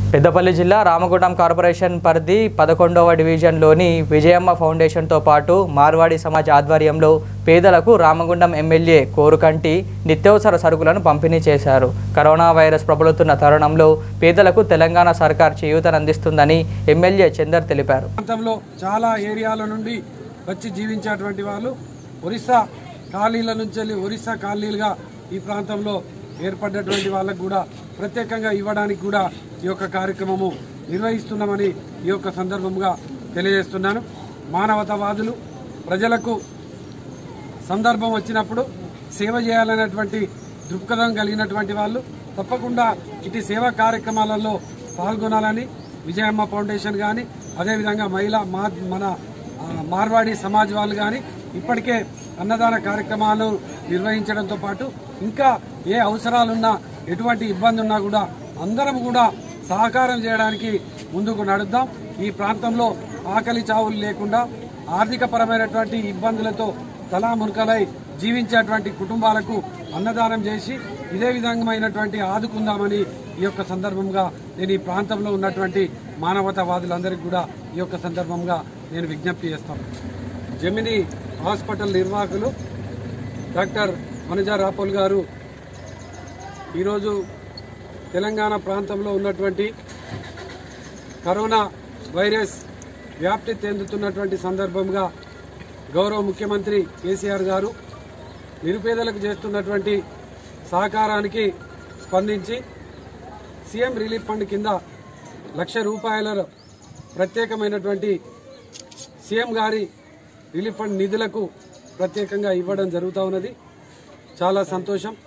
పెద్దపల్లి జిల్లా రామగుండం కార్పొరేషన్ పరిధి పదకొండవ డివిజన్లోని విజయమ్మ ఫౌండేషన్తో పాటు మార్వాడి సమాజ్ ఆధ్వర్యంలో పేదలకు రామగుండం ఎమ్మెల్యే కోరుకంటి నిత్యావసర సరుకులను పంపిణీ చేశారు కరోనా వైరస్ ప్రబలుతున్న తరుణంలో పేదలకు తెలంగాణ సర్కార్ చేయూతనందిస్తుందని ఎమ్మెల్యే చందర్ తెలిపారు ప్రాంతంలో చాలా ఏరియాల నుండి వచ్చి జీవించేటువంటి వాళ్ళు ఒరిస్సా ఖాళీల నుంచి వెళ్ళి ఒరిస్సా ఖాళీలుగా ఈ ప్రాంతంలో ఏర్పడ్డటువంటి వాళ్ళకు కూడా ప్రత్యేకంగా ఇవ్వడానికి కూడా ఈ యొక్క కార్యక్రమము నిర్వహిస్తున్నామని ఈ యొక్క సందర్భంగా తెలియజేస్తున్నాను మానవతావాదులు ప్రజలకు సందర్భం వచ్చినప్పుడు సేవ చేయాలనేటువంటి దృక్పథం కలిగినటువంటి వాళ్ళు తప్పకుండా ఇటు సేవా కార్యక్రమాలలో పాల్గొనాలని విజయమ్మ ఫౌండేషన్ కానీ అదేవిధంగా మహిళా మా మన ఆ, మార్వాడి సమాజ్ వాళ్ళు కానీ ఇప్పటికే అన్నదాన కార్యక్రమాలు నిర్వహించడంతో పాటు ఇంకా ఏ అవసరాలున్నా ఎటువంటి ఇబ్బంది ఉన్నా కూడా అందరం కూడా సహకారం చేయడానికి ముందుకు నడుద్దాం ఈ ప్రాంతంలో ఆకలి చావులు లేకుండా ఆర్థిక పరమైనటువంటి ఇబ్బందులతో తలా మునకలై జీవించేటువంటి కుటుంబాలకు అన్నదానం చేసి ఇదే విధమైనటువంటి ఆదుకుందామని ఈ యొక్క సందర్భంగా నేను ఈ ప్రాంతంలో ఉన్నటువంటి మానవతావాదులందరికీ కూడా ఈ యొక్క సందర్భంగా నేను విజ్ఞప్తి చేస్తాను జమిని హాస్పిటల్ నిర్వాహకులు డాక్టర్ వనజా రాపోల్ గారు ఈరోజు తెలంగాణ ప్రాంతంలో ఉన్నటువంటి కరోనా వైరస్ వ్యాప్తి చెందుతున్నటువంటి సందర్భంగా గౌరవ ముఖ్యమంత్రి కేసీఆర్ గారు నిరుపేదలకు చేస్తున్నటువంటి సహకారానికి స్పందించి సీఎం రిలీఫ్ ఫండ్ కింద లక్ష రూపాయల ప్రత్యేకమైనటువంటి సీఎం గారి రిలీఫ్ ఫండ్ నిధులకు ప్రత్యేకంగా ఇవ్వడం జరుగుతూ ఉన్నది చాలా సంతోషం